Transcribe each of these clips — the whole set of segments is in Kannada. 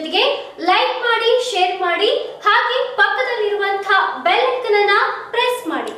ಜೊತೆಗೆ ಲೈಕ್ ಮಾಡಿ ಶೇರ್ ಮಾಡಿ ಹಾಗೆ ಪಕ್ಕದಲ್ಲಿರುವಂತಹ ಬೆಲ್ ಐಕನ್ ಅನ್ನ ಪ್ರೆಸ್ ಮಾಡಿ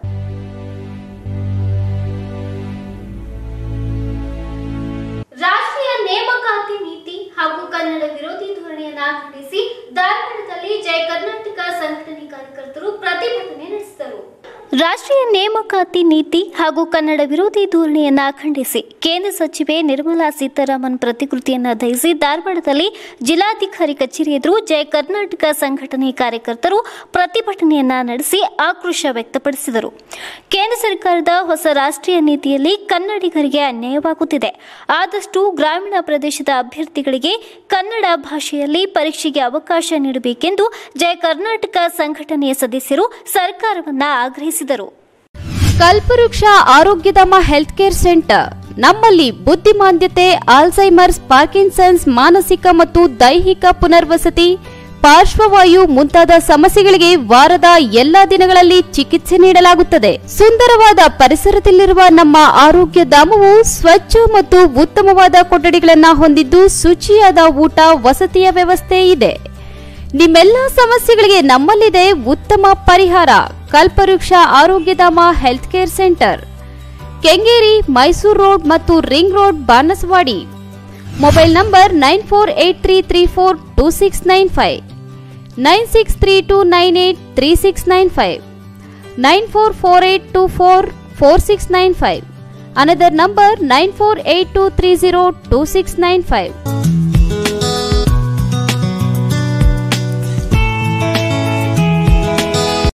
ರಾಷ್ಟ್ರೀಯ ನೇಮಕಾತಿ ನೀತಿ ಹಾಗೂ ಕನ್ನಡ ವಿರೋಧಿ ಧೋರಣೆಯನ್ನ ಖಂಡಿಸಿ ಧಾರವಾಡದಲ್ಲಿ ಜಯ ಕರ್ನಾಟಕ ಸಂಘಟನೆ ಕಾರ್ಯಕರ್ತರು ಪ್ರತಿಭಟನೆ ನಡೆಸಿದರು ರಾಷ್ಟ್ರೀಯ ನೇಮಕಾತಿ ನೀತಿ ಹಾಗೂ ಕನ್ನಡ ವಿರೋಧಿ ಧೋರಣೆಯನ್ನ ಖಂಡಿಸಿ ಕೇಂದ್ರ ಸಚಿವೆ ನಿರ್ಮಲಾ ಸೀತಾರಾಮನ್ ಪ್ರತಿಕೃತಿಯನ್ನ ದಹಿಸಿ ಧಾರವಾಡದಲ್ಲಿ ಜಿಲ್ಲಾಧಿಕಾರಿ ಕಚೇರಿ ಎದುರು ಜಯ ಕರ್ನಾಟಕ ಸಂಘಟನೆ ಕಾರ್ಯಕರ್ತರು ಪ್ರತಿಭಟನೆಯನ್ನ ನಡೆಸಿ ಆಕ್ರೋಶ ವ್ಯಕ್ತಪಡಿಸಿದರು ಕೇಂದ್ರ ಸರ್ಕಾರದ ಹೊಸ ರಾಷ್ಟ್ರೀಯ ನೀತಿಯಲ್ಲಿ ಕನ್ನಡಿಗರಿಗೆ ಅನ್ಯಾಯವಾಗುತ್ತಿದೆ ಆದಷ್ಟು ಗ್ರಾಮೀಣ ಪ್ರದೇಶದ ಅಭ್ಯರ್ಥಿಗಳಿಗೆ ಕನ್ನಡ ಭಾಷೆಯಲ್ಲಿ ಪರೀಕ್ಷೆಗೆ ಅವಕಾಶ ನೀಡಬೇಕೆಂದು ಜಯ ಕರ್ನಾಟಕ ಸಂಘಟನೆಯ ಸದಸ್ಯರು ಸರ್ಕಾರವನ್ನ ಆಗ್ರಹಿಸಿದರು ಕಲ್ಪವೃಕ್ಷ ಆರೋಗ್ಯಧಾಮ ಹೆಲ್ತ್ ಕೇರ್ ಸೆಂಟರ್ ನಮ್ಮಲ್ಲಿ ಬುದ್ಧಿಮಾಂದ್ಯತೆ ಆಲ್ಝೈಮರ್ಸ್ ಪಾರ್ಕಿನ್ಸನ್ಸ್ ಮಾನಸಿಕ ಮತ್ತು ದೈಹಿಕ ಪುನರ್ವಸತಿ ಪಾರ್ಶ್ವವಾಯು ಮುಂತಾದ ಸಮಸ್ಯೆಗಳಿಗೆ ವಾರದ ಎಲ್ಲಾ ದಿನಗಳಲ್ಲಿ ಚಿಕಿತ್ಸೆ ನೀಡಲಾಗುತ್ತದೆ ಸುಂದರವಾದ ಪರಿಸರದಲ್ಲಿರುವ ನಮ್ಮ ಆರೋಗ್ಯ ಧಾಮವು ಸ್ವಚ್ಛ ಮತ್ತು ಉತ್ತಮವಾದ ಕೊಠಡಿಗಳನ್ನು ಹೊಂದಿದ್ದು ಶುಚಿಯಾದ ಊಟ ವಸತಿಯ ವ್ಯವಸ್ಥೆ ಇದೆ ನಿಮ್ಮೆಲ್ಲ ಸಮಸ್ಯೆಗಳಿಗೆ ನಮ್ಮಲ್ಲಿದೆ ಉತ್ತಮ ಪರಿಹಾರ Kalpavriksha Arogyadhama health care centre Kengeri Mysuru road ಮತ್ತು ring road Banaswadi mobile number nine four eight three three four two six nine five nine six three two nine eight three six nine five nine four four eight two four four six nine five another number nine four eight two three zero two six nine five